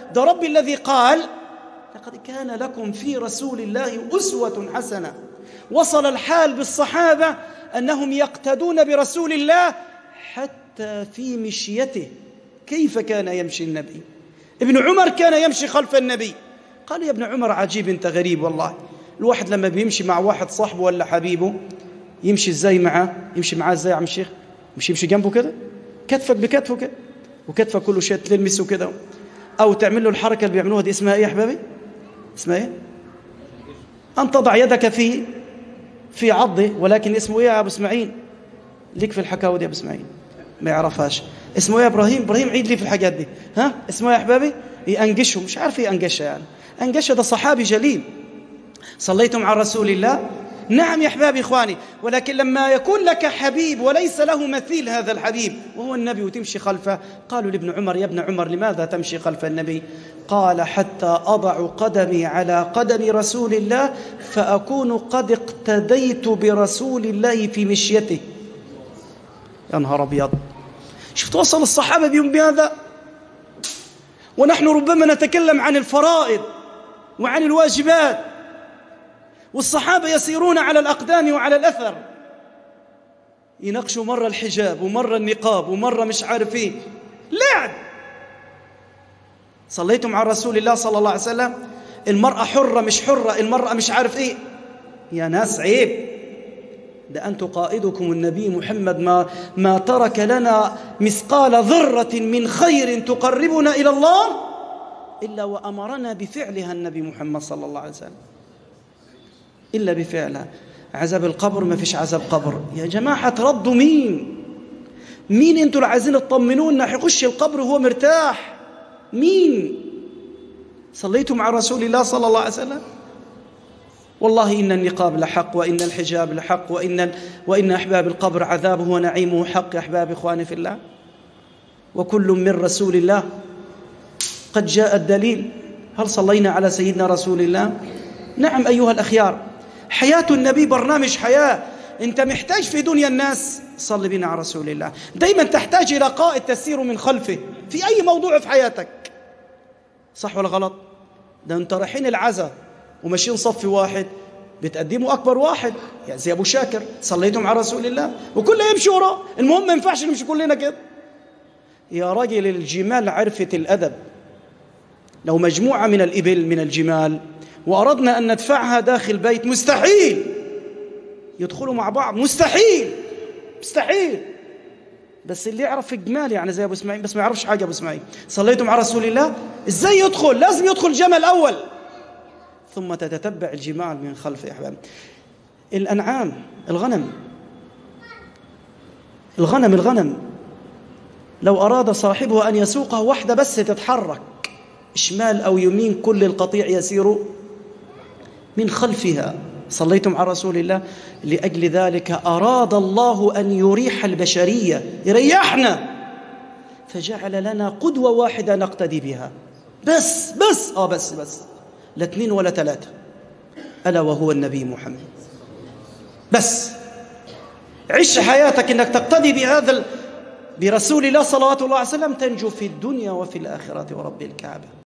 ده ربي الذي قال لقد كان لكم في رسول الله أسوة حسنة وصل الحال بالصحابة أنهم يقتدون برسول الله حتى في مشيته كيف كان يمشي النبي ابن عمر كان يمشي خلف النبي قال يا ابن عمر عجيب انت غريب والله الواحد لما بيمشي مع واحد صاحبه ولا حبيبه يمشي ازاي معاه يمشي معاه ازاي يا عم الشيخ مش يمشي جنبه كده كتفك بكتفه كده وكتفك كله شيء تلمسه كده او تعمل له الحركه اللي بيعملوها دي اسمها ايه يا حبايبي اسمها ايه ان تضع يدك في في عضه ولكن اسمه ايه يا ابو اسماعيل ليك في الحكاوي دي يا ابو اسماعيل ما يعرفهاش اسمه ايه يا ابراهيم ابراهيم عيد لي في الحاجات دي ها اسمه ايه يا احبابي ينقشه مش عارف ينقشه يعني انقشه ده صحابي جليل صليتم على رسول الله نعم يا احبابي اخواني ولكن لما يكون لك حبيب وليس له مثيل هذا الحبيب وهو النبي وتمشي خلفه قالوا لابن عمر يا ابن عمر لماذا تمشي خلف النبي قال حتى اضع قدمي على قدم رسول الله فاكون قد اقتديت برسول الله في مشيته يا نهار ابيض شفت وصل الصحابه بهم بهذا ونحن ربما نتكلم عن الفرائض وعن الواجبات والصحابة يسيرون على الأقدام وعلى الأثر يناقشوا مرة الحجاب ومرة النقاب ومرة مش عارف ايه لعب صليتم على رسول الله صلى الله عليه وسلم المرأة حرة مش حرة المرأة مش عارف ايه يا ناس عيب ده أنت قائدكم النبي محمد ما, ما ترك لنا مثقال ذرة من خير تقربنا إلى الله إلا وأمرنا بفعلها النبي محمد صلى الله عليه وسلم إلا بفعلها عذاب القبر ما فيش عذاب قبر يا جماعة تردوا مين مين انتوا اللي عايزين تطمنونا حيخش القبر وهو مرتاح مين صليتوا مع رسول الله صلى الله عليه وسلم والله إن النقاب لحق وإن الحجاب لحق وإن, وإن أحباب القبر عذابه ونعيمه حق يا أحباب إخواني في الله وكل من رسول الله قد جاء الدليل هل صلينا على سيدنا رسول الله نعم أيها الأخيار حياة النبي برنامج حياة أنت محتاج في دنيا الناس صل بنا على رسول الله دايما تحتاج إلى قائد تسير من خلفه في أي موضوع في حياتك صح ولا غلط ده أنت رايحين العزاء وماشيين صف واحد بتقدموا أكبر واحد يعني زي أبو شاكر صليتم على رسول الله وكله يمشي وراه المهم ما ينفعش نمشي كلنا كده يا راجل الجمال عرفت الأدب لو مجموعة من الإبل من الجمال وأردنا أن ندفعها داخل بيت مستحيل يدخلوا مع بعض مستحيل مستحيل بس اللي يعرف الجمال يعني زي ابو اسماعيل بس ما يعرفش حاجه ابو اسماعيل صليتم على رسول الله ازاي يدخل لازم يدخل جمل اول ثم تتتبع الجمال من خلف يا احباب الانعام الغنم الغنم الغنم لو اراد صاحبه ان يسوقه واحده بس تتحرك شمال او يمين كل القطيع يسير من خلفها صليتم على رسول الله لأجل ذلك أراد الله أن يريح البشرية يريحنا فجعل لنا قدوة واحدة نقتدي بها بس بس آه بس بس لا اثنين ولا ثلاثة ألا وهو النبي محمد بس عش حياتك أنك تقتدي بهذا برسول الله صلى الله عليه وسلم تنجو في الدنيا وفي الآخرة ورب الكعبة